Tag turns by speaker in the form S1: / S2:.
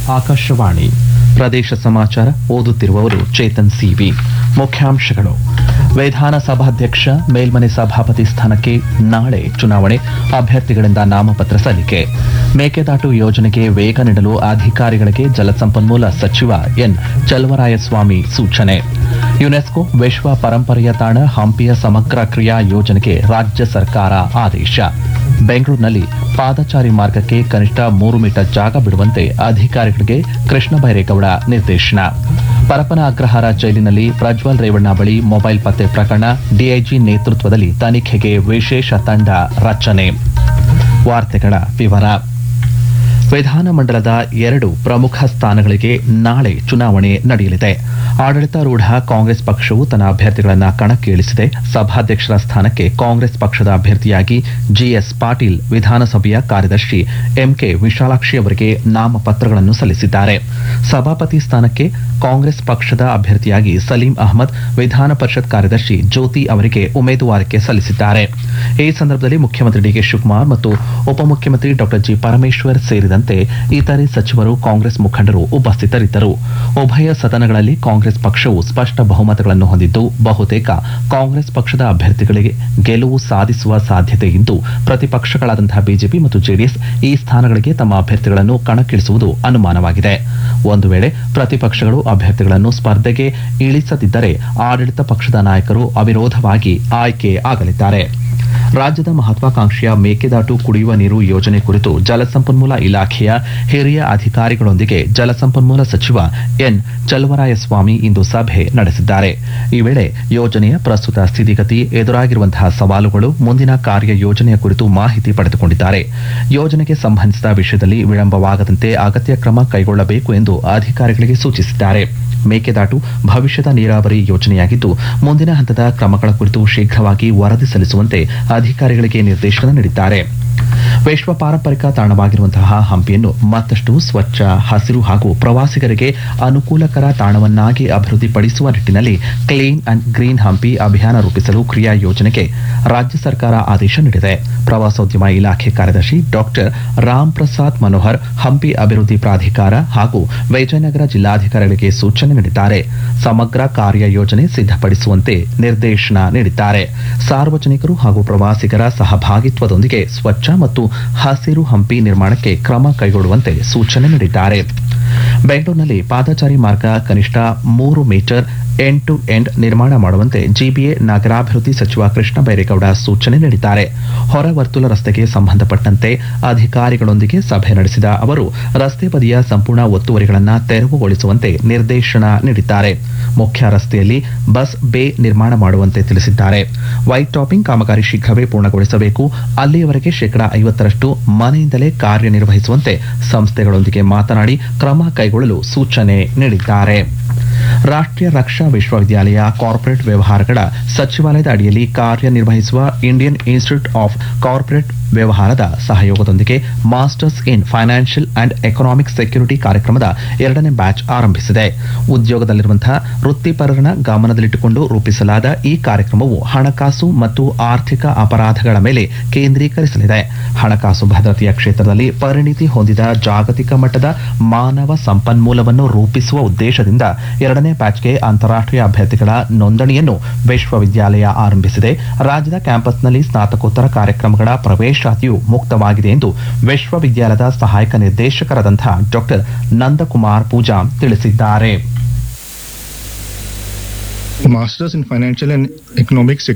S1: ಆಕಾಶವಾಣಿ ಪ್ರದೇಶ ಸಮಾಚಾರ ಓದುತ್ತಿರುವವರು ಚೇತನ್ ಸಿವಿ ಮುಖ್ಯಾಂಶಗಳು ವಿಧಾನಸಭಾಧ್ಯಕ್ಷ ಮೇಲ್ಮನೆ ಸಭಾಪತಿ ಸ್ಥಾನಕ್ಕೆ ನಾಳೆ ಚುನಾವಣೆ ಅಭ್ಯರ್ಥಿಗಳಿಂದ ನಾಮಪತ್ರ ಸಲ್ಲಿಕೆ ಮೇಕೆದಾಟು ಯೋಜನೆಗೆ ವೇಗ ನೀಡಲು ಅಧಿಕಾರಿಗಳಿಗೆ ಜಲಸಂಪನ್ಮೂಲ ಸಚಿವ ಎನ್ ಚಲವರಾಯಸ್ವಾಮಿ ಸೂಚನೆ ಯುನೆಸ್ಕೋ ವಿಶ್ವ ಪರಂಪರೆಯ ತಾಣ ಹಂಪಿಯ ಸಮಗ್ರ ಕ್ರಿಯಾ ಯೋಜನೆಗೆ ರಾಜ್ಯ ಸರ್ಕಾರ ಆದೇಶ ಬೆಂಗಳೂರಿನಲ್ಲಿ ಪಾದಚಾರಿ ಮಾರ್ಗಕ್ಕೆ ಕನಿಷ್ಠ ಮೂರು ಮೀಟರ್ ಜಾಗ ಬಿಡುವಂತೆ ಅಧಿಕಾರಿಗಳಿಗೆ ಕೃಷ್ಣ ಬೈರೇಗೌಡ ನಿರ್ದೇಶನ ಪರಪನ ಅಗ್ರಹಾರ ಜೈಲಿನಲ್ಲಿ ಪ್ರಜ್ವಲ್ ರೇವಣ್ಣ ಬಳಿ ಮೊಬೈಲ್ ಪತ್ತೆ ಪ್ರಕರಣ ಡಿಐಜಿ ನೇತೃತ್ವದಲ್ಲಿ ತನಿಖೆಗೆ ವಿಶೇಷ ತಂಡ ರಚನೆ ವಾರ್ತೆಗಳ ವಿವರ ವಿಧಾನಮಂಡಲದ ಎರಡು ಪ್ರಮುಖ ಸ್ಥಾನಗಳಿಗೆ ನಾಳೆ ಚುನಾವಣೆ ನಡೆಯಲಿದೆ ಆಡಳಿತಾರೂಢ ಕಾಂಗ್ರೆಸ್ ಪಕ್ಷವು ತನ್ನ ಅಭ್ಯರ್ಥಿಗಳನ್ನು ಕಣಕ್ಕೆ ಇಳಿಸಿದೆ ಸಭಾಧ್ಯಕ್ಷರ ಸ್ಥಾನಕ್ಕೆ ಕಾಂಗ್ರೆಸ್ ಪಕ್ಷದ ಅಭ್ಯರ್ಥಿಯಾಗಿ ಜಿಎಸ್ ಪಾಟೀಲ್ ವಿಧಾನಸಭೆಯ ಕಾರ್ಯದರ್ಶಿ ಎಂಕೆ ವಿಶಾಲಾಕ್ಷಿ ಅವರಿಗೆ ನಾಮಪತ್ರಗಳನ್ನು ಸಲ್ಲಿಸಿದ್ದಾರೆ ಸಭಾಪತಿ ಸ್ಥಾನಕ್ಕೆ ಕಾಂಗ್ರೆಸ್ ಪಕ್ಷದ ಅಭ್ಯರ್ಥಿಯಾಗಿ ಸಲೀಂ ಅಹಮದ್ ವಿಧಾನ ಪರಿಷತ್ ಕಾರ್ಯದರ್ಶಿ ಜ್ಯೋತಿ ಅವರಿಗೆ ಉಮೇದುವಾರಿಕೆ ಸಲ್ಲಿಸಿದ್ದಾರೆ ಈ ಸಂದರ್ಭದಲ್ಲಿ ಮುಖ್ಯಮಂತ್ರಿ ಡಿಕೆ ಶಿವಕುಮಾರ್ ಮತ್ತು ಉಪಮುಖ್ಯಮಂತ್ರಿ ಡಾ ಜಿ ಪರಮೇಶ್ವರ್ ಸೇರಿದಂತೆ ಇತರೆ ಸಚಿವರು ಕಾಂಗ್ರೆಸ್ ಮುಖಂಡರು ಉಪಸ್ಥಿತರಿದ್ದರು ಉಭಯ ಸದನಗಳಲ್ಲಿ ಕಾಂಗ್ರೆಸ್ ಪಕ್ಷವು ಸ್ಪಷ್ಟ ಬಹುಮತಗಳನ್ನು ಹೊಂದಿದ್ದು ಬಹುತೇಕ ಕಾಂಗ್ರೆಸ್ ಪಕ್ಷದ ಅಭ್ಯರ್ಥಿಗಳಿಗೆ ಗೆಲುವು ಸಾಧಿಸುವ ಸಾಧ್ಯತೆ ಇದ್ದು ಪ್ರತಿಪಕ್ಷಗಳಾದಂತಹ ಬಿಜೆಪಿ ಮತ್ತು ಜೆಡಿಎಸ್ ಈ ಸ್ಥಾನಗಳಿಗೆ ತಮ್ಮ ಅಭ್ಯರ್ಥಿಗಳನ್ನು ಕಣಕ್ಕಿಳಿಸುವುದು ಅನುಮಾನವಾಗಿದೆ ಒಂದು ವೇಳೆ ಪ್ರತಿಪಕ್ಷಗಳು ಅಭ್ಯರ್ಥಿಗಳನ್ನು ಸ್ಪರ್ಧೆಗೆ ಇಳಿಸದಿದ್ದರೆ ಆಡಳಿತ ಪಕ್ಷದ ನಾಯಕರು ಅವಿರೋಧವಾಗಿ ಆಯ್ಕೆ ಆಗಲಿದ್ದಾರೆ ರಾಜ್ಯದ ಮಹತ್ವಾಕಾಂಕ್ಷೆಯ ಮೇಕೆದಾಟು ಕುಡಿಯುವ ನೀರು ಯೋಜನೆ ಕುರಿತು ಜಲಸಂಪನ್ಮೂಲ ಇಲಾಖೆಯ ಹಿರಿಯ ಅಧಿಕಾರಿಗಳೊಂದಿಗೆ ಜಲಸಂಪನ್ಮೂಲ ಸಚಿವ ಎನ್ ಚಲವರಾಯಸ್ವಾಮಿ ಇಂದು ಸಭೆ ನಡೆಸಿದ್ದಾರೆ ಈ ವೇಳೆ ಯೋಜನೆಯ ಪ್ರಸ್ತುತ ಸ್ಥಿತಿಗತಿ ಎದುರಾಗಿರುವಂತಹ ಸವಾಲುಗಳು ಮುಂದಿನ ಕಾರ್ಯ ಯೋಜನೆಯ ಕುರಿತು ಮಾಹಿತಿ ಪಡೆದುಕೊಂಡಿದ್ದಾರೆ ಯೋಜನೆಗೆ ಸಂಬಂಧಿಸಿದ ವಿಷಯದಲ್ಲಿ ವಿಳಂಬವಾಗದಂತೆ ಅಗತ್ಯ ಕ್ರಮ ಕೈಗೊಳ್ಳಬೇಕು ಎಂದು ಅಧಿಕಾರಿಗಳಿಗೆ ಸೂಚಿಸಿದ್ದಾರೆ ಮೇಕೆದಾಟು ಭವಿಷ್ಯದ ನೀರಾವರಿ ಯೋಜನೆಯಾಗಿದ್ದು ಮುಂದಿನ ಹಂತದ ಕ್ರಮಗಳ ಕುರಿತು ಶೀಘ್ರವಾಗಿ ವರದಿ ಸಲ್ಲಿಸುವಂತೆ ಅಧಿಕಾರಿಗಳಿಗೆ ನಿರ್ದೇಶನ ನೀಡಿದ್ದಾರೆ ವಿಶ್ವ ಪಾರಂಪರಿಕ ತಾಣವಾಗಿರುವಂತಹ ಹಂಪಿಯನ್ನು ಮತ್ತಷ್ಟು ಸ್ವಚ್ಛ ಹಸಿರು ಹಾಗೂ ಪ್ರವಾಸಿಗರಿಗೆ ಅನುಕೂಲಕರ ತಾಣವನ್ನಾಗಿ ಅಭಿವೃದ್ಧಿಪಡಿಸುವ ನಿಟ್ಟಿನಲ್ಲಿ ಕ್ಲೀನ್ ಅಂಡ್ ಗ್ರೀನ್ ಹಂಪಿ ಅಭಿಯಾನ ರೂಪಿಸಲು ಕ್ರಿಯಾ ಯೋಜನೆಗೆ ರಾಜ್ಯ ಸರ್ಕಾರ ಆದೇಶ ನೀಡಿದೆ ಪ್ರವಾಸೋದ್ಯಮ ಇಲಾಖೆ ಕಾರ್ಯದರ್ಶಿ ಡಾಕ್ಟರ್ ರಾಮ್ ಪ್ರಸಾದ್ ಮನೋಹರ್ ಹಂಪಿ ಅಭಿವೃದ್ಧಿ ಪ್ರಾಧಿಕಾರ ಹಾಗೂ ವಿಜಯನಗರ ಜಿಲ್ಲಾಧಿಕಾರಿಗಳಿಗೆ ಸೂಚನೆ ನೀಡಿದ್ದಾರೆ ಸಮಗ್ರ ಕಾರ್ಯ ಯೋಜನೆ ಸಿದ್ಧಪಡಿಸುವಂತೆ ನಿರ್ದೇಶನ ನೀಡಿದ್ದಾರೆ ಸಾರ್ವಜನಿಕರು ಹಾಗೂ ಪ್ರವಾಸಿಗರ ಸಹಭಾಗಿತ್ವದೊಂದಿಗೆ ಸ್ವಚ್ಛ ಮತ್ತು ಹಸಿರು ಹಂಪಿ ನಿರ್ಮಾಣಕ್ಕೆ ಕ್ರಮ ಕೈಗೊಳ್ಳುವಂತೆ ಸೂಚನೆ ನೀಡಿದ್ದಾರೆ ಬೆಂಗಳೂರಿನಲ್ಲಿ ಪಾದಚಾರಿ ಮಾರ್ಗ ಕನಿಷ್ಠ ಮೂರು ಮೀಟರ್ ಎಂಡ್ ಟು ಎಂಡ್ ನಿರ್ಮಾಣ ಮಾಡುವಂತೆ ಜಿಬಿಎ ನಗರಾಭಿವೃದ್ಧಿ ಸಚಿವ ಕೃಷ್ಣ ಬೈರೇಗೌಡ ಸೂಚನೆ ನೀಡಿದ್ದಾರೆ ಹೊರ ವರ್ತುಲ ರಸ್ತೆಗೆ ಸಂಬಂಧಪಟ್ಟಂತೆ ಅಧಿಕಾರಿಗಳೊಂದಿಗೆ ಸಭೆ ನಡೆಸಿದ ಅವರು ರಸ್ತೆ ಬದಿಯ ಸಂಪೂರ್ಣ ಒತ್ತುವರಿಗಳನ್ನು ತೆರವುಗೊಳಿಸುವಂತೆ ನಿರ್ದೇಶನ ನೀಡಿದ್ದಾರೆ ಮುಖ್ಯ ರಸ್ತೆಯಲ್ಲಿ ಬಸ್ ಬೇ ನಿರ್ಮಾಣ ಮಾಡುವಂತೆ ತಿಳಿಸಿದ್ದಾರೆ ವೈಟ್ ಟಾಪಿಂಗ್ ಕಾಮಗಾರಿ ಶೀಘ್ರವೇ ಪೂರ್ಣಗೊಳಿಸಬೇಕು ಅಲ್ಲಿಯವರೆಗೆ ಶೇಕಡಾ ಐವತ್ತರಷ್ಟು ಮನೆಯಿಂದಲೇ ಕಾರ್ಯನಿರ್ವಹಿಸುವಂತೆ ಸಂಸ್ಥೆಗಳೊಂದಿಗೆ ಮಾತನಾಡಿ ಕ್ರಮ ಕೈಗೊಳ್ಳಲು ಸೂಚನೆ ನೀಡಿದ್ದಾರೆ ರಾಷ್ಟ್ರೀಯ ರಕ್ಷಾ ವಿಶ್ವವಿದ್ಯಾಲಯ ಕಾರ್ಪೊರೇಟ್ ವ್ಯವಹಾರಗಳ ಸಚಿವಾಲಯದ ಅಡಿಯಲ್ಲಿ ಕಾರ್ಯನಿರ್ವಹಿಸುವ ಇಂಡಿಯನ್ ಇನ್ಸ್ಟಿಟ್ಯೂಟ್ ಆಫ್ ಕಾರ್ಪೊರೇಟ್ ವ್ಯವಹಾರದ ಸಹಯೋಗದೊಂದಿಗೆ masters in financial and economic security ಕಾರ್ಯಕ್ರಮದ ಎರಡನೇ ಬ್ಯಾಚ್ ಆರಂಭಿಸಿದೆ ಉದ್ಯೋಗದಲ್ಲಿರುವಂತಹ ವೃತ್ತಿಪರರನ್ನ ಗಮನದಲ್ಲಿಟ್ಟುಕೊಂಡು ರೂಪಿಸಲಾದ ಈ ಕಾರ್ಯಕ್ರಮವು ಹಣಕಾಸು ಮತ್ತು ಆರ್ಥಿಕ ಅಪರಾಧಗಳ ಮೇಲೆ ಕೇಂದ್ರೀಕರಿಸಲಿದೆ ಹಣಕಾಸು ಭದ್ರತೆಯ ಕ್ಷೇತ್ರದಲ್ಲಿ ಪರಿಣಿತಿ ಹೊಂದಿದ ಜಾಗತಿಕ ಮಟ್ಟದ ಮಾನವ ಸಂಪನ್ಮೂಲವನ್ನು ರೂಪಿಸುವ ಉದ್ದೇಶದಿಂದ ಎರಡನೇ ಬ್ಯಾಚ್ಗೆ ಅಂತಾರಾಷ್ಟ್ರೀಯ ಅಭ್ಯರ್ಥಿಗಳ ನೋಂದಣಿಯನ್ನು ವಿಶ್ವವಿದ್ಯಾಲಯ ಆರಂಭಿಸಿದೆ ರಾಜ್ಯದ ಕ್ಯಾಂಪಸ್ನಲ್ಲಿ ಸ್ನಾತಕೋತ್ತರ ಕಾರ್ಯಕ್ರಮಗಳ ಪ್ರವೇಶಾತಿಯು ಮುಕ್ತವಾಗಿದೆ ಎಂದು ವಿಶ್ವವಿದ್ಯಾಲಯದ ಸಹಾಯಕ ನಿರ್ದೇಶಕರಾದಂತಹ ಡಾಕ್ಟರ್ ನಂದಕುಮಾರ್ ಪೂಜಾ ತಿಳಿಸಿದ್ದಾರೆ
S2: Masters in Financial and Economic